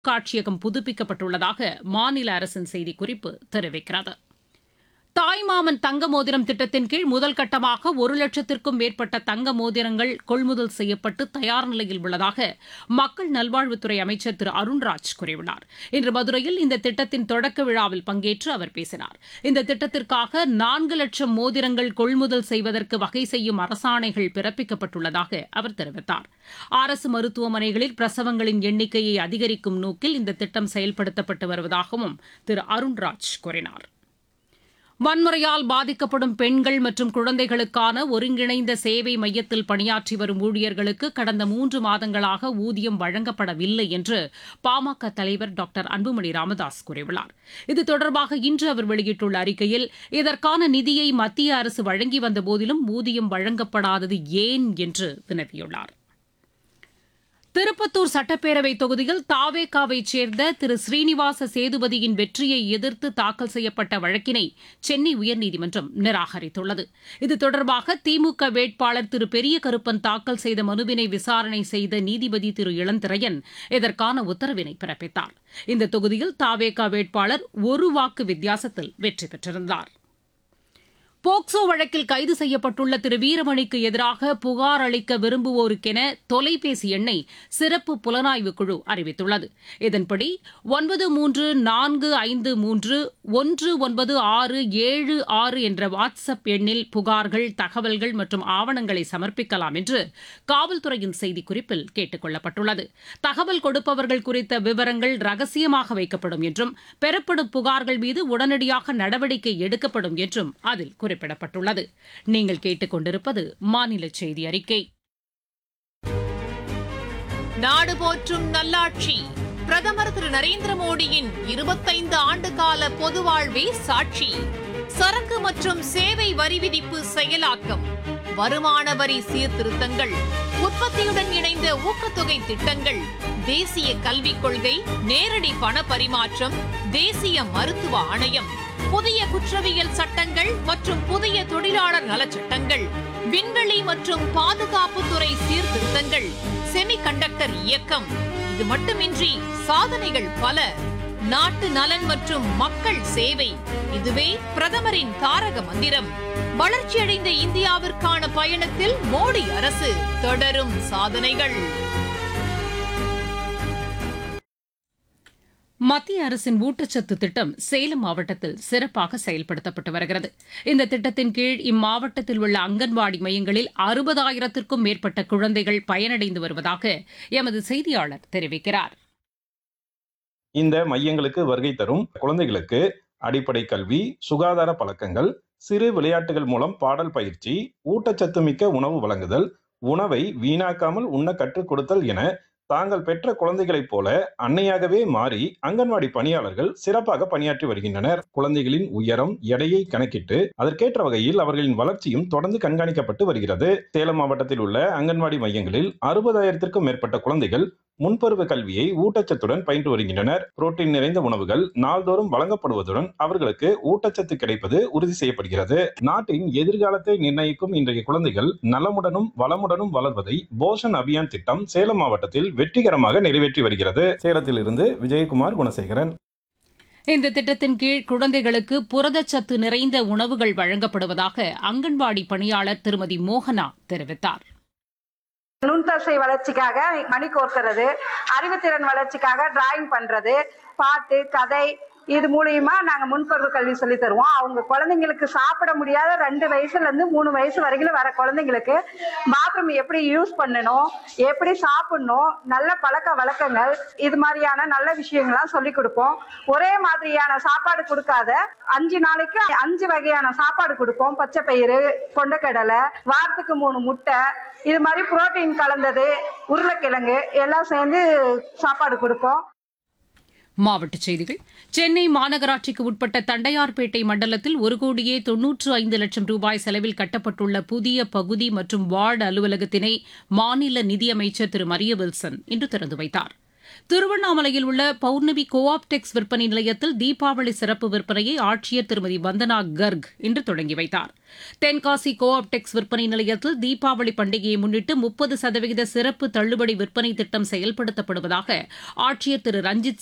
காட்சியகம் புதுப்பிக்கப்பட்டுள்ளதாக மாநில அரசின் செய்திக்குறிப்பு தெரிவிக்கிறது தாய்மாமன் தங்க மோதிரம் திட்டத்தின் கீழ் முதல் கட்டமாக ஒரு லட்சத்திற்கும் மேற்பட்ட தங்க மோதிரங்கள் கொள்முதல் செய்யப்பட்டு தயார் நிலையில் உள்ளதாக மக்கள் நல்வாழ்வுத்துறை அமைச்சர் திரு அருண்ராஜ் கூறியுள்ளார் இன்று மதுரையில் இந்த திட்டத்தின் தொடக்க விழாவில் பங்கேற்று அவர் பேசினார் இந்த திட்டத்திற்காக நான்கு லட்சம் மோதிரங்கள் கொள்முதல் செய்வதற்கு வகை செய்யும் அரசாணைகள் பிறப்பிக்கப்பட்டுள்ளதாக அவர் தெரிவித்தார் அரசு மருத்துவமனைகளில் பிரசவங்களின் எண்ணிக்கையை அதிகரிக்கும் நோக்கில் இந்த திட்டம் செயல்படுத்தப்பட்டு வருவதாகவும் திரு அருண்ராஜ் கூறினார் வன்முறையால் பாதிக்கப்படும் பெண்கள் மற்றும் குழந்தைகளுக்கான ஒருங்கிணைந்த சேவை மையத்தில் பணியாற்றி வரும் ஊழியர்களுக்கு கடந்த மூன்று மாதங்களாக ஊதியம் வழங்கப்படவில்லை என்று பாமக தலைவர் டாக்டர் அன்புமணி ராமதாஸ் கூறியுள்ளார் இது தொடர்பாக இன்று அவர் வெளியிட்டுள்ள அறிக்கையில் இதற்கான நிதியை மத்திய அரசு வழங்கி வந்த போதிலும் ஊதியம் வழங்கப்படாதது ஏன் என்று வினவியுள்ளார் திருப்பத்தூர் சட்டப்பேரவை தொகுதியில் தாவேகாவைச் சேர்ந்த திரு ஸ்ரீனிவாச சேதுபதியின் வெற்றியை எதிர்த்து தாக்கல் செய்யப்பட்ட வழக்கினை சென்னை உயர்நீதிமன்றம் நிராகரித்துள்ளது இது தொடர்பாக திமுக வேட்பாளர் திரு பெரிய கருப்பன் தாக்கல் செய்த மனுவினை விசாரணை செய்த நீதிபதி திரு இளந்திரையன் இதற்கான உத்தரவினை பிறப்பித்தார் இந்த தொகுதியில் தாவேகா வேட்பாளர் ஒரு வாக்கு வித்தியாசத்தில் வெற்றி பெற்றிருந்தார் போக்சோ வழக்கில் கைது செய்யப்பட்டுள்ள திரு வீரமணிக்கு எதிராக புகார் அளிக்க விரும்புவோருக்கென தொலைபேசி எண்ணை சிறப்பு புலனாய்வு குழு அறிவித்துள்ளது இதன்படி ஒன்பது மூன்று நான்கு ஐந்து மூன்று ஒன்று ஒன்பது ஆறு ஏழு ஆறு என்ற வாட்ஸ்அப் எண்ணில் புகார்கள் தகவல்கள் மற்றும் ஆவணங்களை சமர்ப்பிக்கலாம் என்று காவல்துறையின் செய்திக்குறிப்பில் கேட்டுக் கொள்ளப்பட்டுள்ளது தகவல் கொடுப்பவர்கள் குறித்த விவரங்கள் ரகசியமாக வைக்கப்படும் என்றும் பெறப்படும் புகார்கள் மீது உடனடியாக நடவடிக்கை எடுக்கப்படும் என்றும் அதில் குறிப்பிடப்பட்டுள்ளது நீங்கள் கேட்டுக்கொண்டிருப்பது மாநில செய்தி அறிக்கை நாடு போற்றும் நல்லாட்சி பிரதமர் திரு நரேந்திர மோடியின் இருபத்தைந்து ஆண்டு கால பொது வாழ்வே சாட்சி சரக்கு மற்றும் சேவை வரி விதிப்பு செயலாக்கம் வருமான வரி சீர்திருத்தங்கள் உற்பத்தியுடன் இணைந்த ஊக்கத்தொகை திட்டங்கள் தேசிய கல்விக் கொள்கை நேரடி பண பரிமாற்றம் தேசிய மருத்துவ ஆணையம் புதிய குற்றவியல் சட்டங்கள் மற்றும் புதிய தொழிலாளர் நலச்சட்டங்கள் விண்வெளி மற்றும் பாதுகாப்புத்துறை சீர்திருத்தங்கள் செமிகண்டக்டர் இயக்கம் இது மட்டுமின்றி சாதனைகள் பல நாட்டு நலன் மற்றும் மக்கள் சேவை இதுவே பிரதமரின் தாரக மந்திரம் வளர்ச்சியடைந்த இந்தியாவிற்கான பயணத்தில் மோடி அரசு தொடரும் சாதனைகள் மத்திய அரசின் ஊட்டச்சத்து திட்டம் சேலம் மாவட்டத்தில் சிறப்பாக செயல்படுத்தப்பட்டு வருகிறது இந்த திட்டத்தின் கீழ் இம்மாவட்டத்தில் உள்ள அங்கன்வாடி மையங்களில் அறுபதாயிரத்திற்கும் மேற்பட்ட குழந்தைகள் பயனடைந்து வருவதாக எமது செய்தியாளர் தெரிவிக்கிறார் இந்த மையங்களுக்கு வருகை தரும் குழந்தைகளுக்கு அடிப்படை கல்வி சுகாதார பழக்கங்கள் சிறு விளையாட்டுகள் மூலம் பாடல் பயிற்சி ஊட்டச்சத்து மிக்க உணவு வழங்குதல் உணவை வீணாக்காமல் உண்ண கற்றுக் கொடுத்தல் என தாங்கள் பெற்ற குழந்தைகளைப் போல அன்னையாகவே மாறி அங்கன்வாடி பணியாளர்கள் சிறப்பாக பணியாற்றி வருகின்றனர் குழந்தைகளின் உயரம் எடையை கணக்கிட்டு அதற்கேற்ற வகையில் அவர்களின் வளர்ச்சியும் தொடர்ந்து கண்காணிக்கப்பட்டு வருகிறது சேலம் மாவட்டத்தில் உள்ள அங்கன்வாடி மையங்களில் அறுபதாயிரத்திற்கும் மேற்பட்ட குழந்தைகள் முன்பருவ கல்வியை ஊட்டச்சத்துடன் பயின்று வருகின்றனர் புரோட்டீன் நிறைந்த உணவுகள் நாள்தோறும் வழங்கப்படுவதுடன் அவர்களுக்கு ஊட்டச்சத்து கிடைப்பது உறுதி செய்யப்படுகிறது நாட்டின் எதிர்காலத்தை நிர்ணயிக்கும் இன்றைய குழந்தைகள் நலமுடனும் வளமுடனும் வளர்வதை போஷன் அபியான் திட்டம் சேலம் மாவட்டத்தில் வெற்றிகரமாக நிறைவேற்றி வருகிறது சேலத்திலிருந்து விஜயகுமார் குணசேகரன் இந்த திட்டத்தின் கீழ் குழந்தைகளுக்கு புரதச்சத்து நிறைந்த உணவுகள் வழங்கப்படுவதாக அங்கன்வாடி பணியாளர் திருமதி மோகனா தெரிவித்தார் நுண்தசை வளர்ச்சிக்காக மணி கோர்க்கிறது அறிவுத்திறன் வளர்ச்சிக்காக டிராயிங் பண்றது பாட்டு கதை இது மூலியமா நாங்க முன்பருவ கல்வி சொல்லி தருவோம் அவங்க குழந்தைங்களுக்கு சாப்பிட முடியாத ரெண்டு வயசுல இருந்து மூணு வயசு வரைக்கும் வர குழந்தைங்களுக்கு பாத்ரூம் எப்படி யூஸ் பண்ணணும் எப்படி சாப்பிடணும் நல்ல பழக்க வழக்கங்கள் இது மாதிரியான நல்ல விஷயங்கள்லாம் சொல்லி கொடுப்போம் ஒரே மாதிரியான சாப்பாடு கொடுக்காத அஞ்சு நாளைக்கு அஞ்சு வகையான சாப்பாடு கொடுப்போம் பச்சை பயிறு கொண்டக்கடலை வாரத்துக்கு மூணு முட்டை இது மாதிரி புரோட்டீன் கலந்தது உருளைக்கிழங்கு எல்லாம் சேர்ந்து சாப்பாடு கொடுப்போம் மாவட்டச் செய்திகள் சென்னை மாநகராட்சிக்கு உட்பட்ட தண்டையார்பேட்டை மண்டலத்தில் ஒரு கோடியே தொன்னூற்று ஐந்து லட்சம் ரூபாய் செலவில் கட்டப்பட்டுள்ள புதிய பகுதி மற்றும் வார்டு அலுவலகத்தினை மாநில நிதியமைச்சர் திரு மரிய வில்சன் இன்று திறந்து வைத்தார் திருவண்ணாமலையில் உள்ள பௌர்ணமி கோஆப்டெக்ஸ் விற்பனை நிலையத்தில் தீபாவளி சிறப்பு விற்பனையை ஆட்சியர் திருமதி வந்தனா கர்க் இன்று தொடங்கி வைத்தார் தென்காசி கோஆப்டெக்ஸ் விற்பனை நிலையத்தில் தீபாவளி பண்டிகையை முன்னிட்டு முப்பது சதவிகித சிறப்பு தள்ளுபடி விற்பனை திட்டம் செயல்படுத்தப்படுவதாக ஆட்சியர் திரு ரஞ்சித்